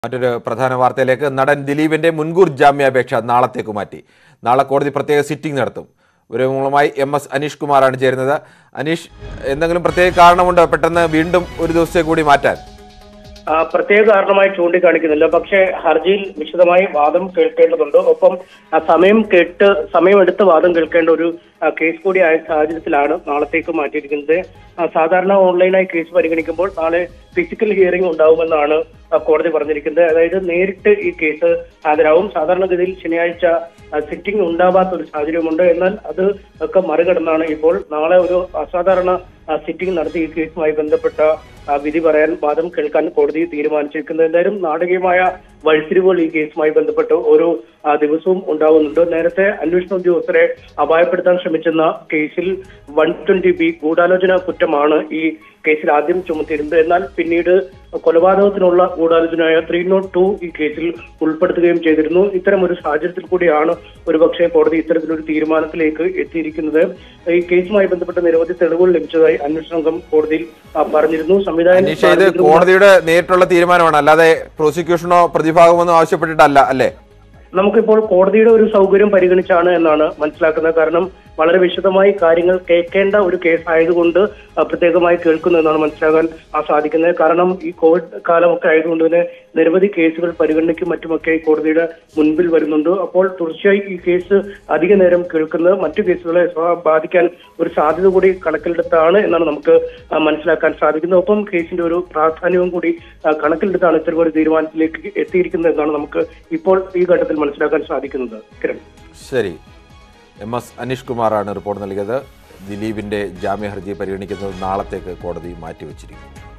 മറ്റൊരു പ്രധാന വാർത്തയിലേക്ക് നടൻ ദിലീപിന്റെ മുൻകൂർ ജാമ്യാപേക്ഷ നാളത്തേക്ക് മാറ്റി നാളെ കോടതി പ്രത്യേക സിറ്റിംഗ് നടത്തും വിവരങ്ങളുമായി എം എസ് അനീഷ് കുമാറാണ് ചേരുന്നത് അനീഷ് എന്തെങ്കിലും പ്രത്യേക കാരണമുണ്ടോ പെട്ടെന്ന് വീണ്ടും ഒരു ദിവസത്തെ കൂടി മാറ്റാൻ ആ, പ്രത്യേക കാരണമായി ചൂണ്ടിക്കാണിക്കുന്നില്ല പക്ഷേ ഹർജിയിൽ വിശദമായി വാദം കേൾക്കേണ്ടതുണ്ട് ഒപ്പം ആ സമയം കേട്ട് സമയമെടുത്ത് വാദം കേൾക്കേണ്ട ഒരു ആ, കേസ് കൂടി ആയ സാഹചര്യത്തിലാണ് നാളത്തേക്ക് മാറ്റിയിരിക്കുന്നത് ആ, സാധാരണ ഓൺലൈനായി കേസ് പരിഗണിക്കുമ്പോൾ നാളെ ഫിസിക്കൽ ഹിയറിംഗ് ഉണ്ടാവുമെന്നാണ് ആ, കോടതി പറഞ്ഞിരിക്കുന്നത് അതായത് നേരിട്ട് ഈ കേസ് ഹാജരാവും സാധാരണഗതിയിൽ ശനിയാഴ്ച സിറ്റിംഗ് ഉണ്ടാവാത്ത ഒരു സാഹചര്യമുണ്ട് എന്നാൽ അത് ഒക്കെ മറികടന്നാണ് ഇപ്പോൾ നാളെ ഒരു അസാധാരണ സിറ്റിംഗ് നടത്തി ഈ കേസുമായി ബന്ധപ്പെട്ട ആ, വിധി പറയാൻ വാദം കേൾക്കാൻ കോടതി തീരുമാനിച്ചിരിക്കുന്നത് എന്തായാലും നാടകീയമായ വഴിത്തിരിവുകൾ ഈ കേസുമായി ബന്ധപ്പെട്ട് ഓരോ ആ, ദിവസവും ഉണ്ടാവുന്നുണ്ട് നേരത്തെ അന്വേഷണ ഉദ്യോഗസ്ഥരെ അപായപ്പെടുത്താൻ ശ്രമിച്ചെന്ന കേസിൽ വൺ ട്വന്റി ബി ഗൂഢാലോചന കുറ്റമാണ് ഈ കേസിൽ ആദ്യം ചുമത്തിയിരുന്നത് എന്നാൽ പിന്നീട് കൊലപാതകത്തിനുള്ള ഗൂഢാലോചനയായ ത്രീ നോട്ട് ടു ഈ കേസിൽ ഉൾപ്പെടുത്തുകയും ചെയ്തിരുന്നു ഇത്തരം ഒരു സാഹചര്യത്തിൽ കൂടിയാണ് ഒരുപക്ഷെ കോടതി ഇത്തരത്തിലൊരു തീരുമാനത്തിലേക്ക് എത്തിയിരിക്കുന്നത് ഈ കേസുമായി ബന്ധപ്പെട്ട നിരവധി തെളിവുകൾ ലഭിച്ചതായി അന്വേഷണ സംഘം കോടതിയിൽ ആ, പറഞ്ഞിരുന്നു അനീഷ് ഇത് സംവിധാനം കോടതിയുടെ നേരിട്ടുള്ള തീരുമാനമാണ് അല്ലാതെ പ്രോസിക്യൂഷനോ പ്രതിഭാഗമോ ആവശ്യപ്പെട്ടിട്ടല്ല അല്ലേ നമുക്കിപ്പോൾ കോടതിയുടെ ഒരു സൗകര്യം പരിഗണിച്ചാണ് എന്നാണ് മനസ്സിലാക്കുന്നത് കാരണം വളരെ വിശദമായി കാര്യങ്ങൾ കേൾക്കേണ്ട ഒരു കേസ് ആയതുകൊണ്ട് ആ, പ്രത്യേകമായി കേൾക്കുന്നു എന്നാണ് മനസ്സിലാക്കാൻ ആ സാധിക്കുന്നത് കാരണം ഈ കോവിഡ് കാലമൊക്കെ ആയതുകൊണ്ട് തന്നെ നിരവധി കേസുകൾ പരിഗണനയ്ക്കും മറ്റുമൊക്കെ കോടതിയുടെ മുൻപിൽ വരുന്നുണ്ട് അപ്പോൾ തീർച്ചയായും ഈ കേസ് അധിക നേരം കേൾക്കുന്നത് മറ്റു കേസുകളെ സ്വ- ബാധിക്കാൻ ഒരു സാധ്യത കൂടി കണക്കിലെടുത്താണ് എന്നാണ് നമുക്ക് ആ, മനസ്സിലാക്കാൻ സാധിക്കുന്നത് ഒപ്പം കേസിന്റെ ഒരു പ്രാധാന്യവും കൂടി ആ, കണക്കിലെടുത്താണ് ഇത്തരം ഒരു തീരുമാനത്തിലേക്ക് എത്തിയിരിക്കുന്നത് എന്നാണ് നമുക്ക് ഇപ്പോൾ ഈ ഘട്ടത്തിൽ മനസ്സിലാക്കാൻ സാധിക്കുന്നത് കിരൺ ശരി എം എസ് അനീഷ് കുമാറാണ് റിപ്പോർട്ട് നൽകിയത് ദിലീപിന്റെ ജാമ്യ ഹർജി പരിഗണിക്കുന്നത് നാളത്തേക്ക് കോടതി മാറ്റിവെച്ചിരിക്കുന്നു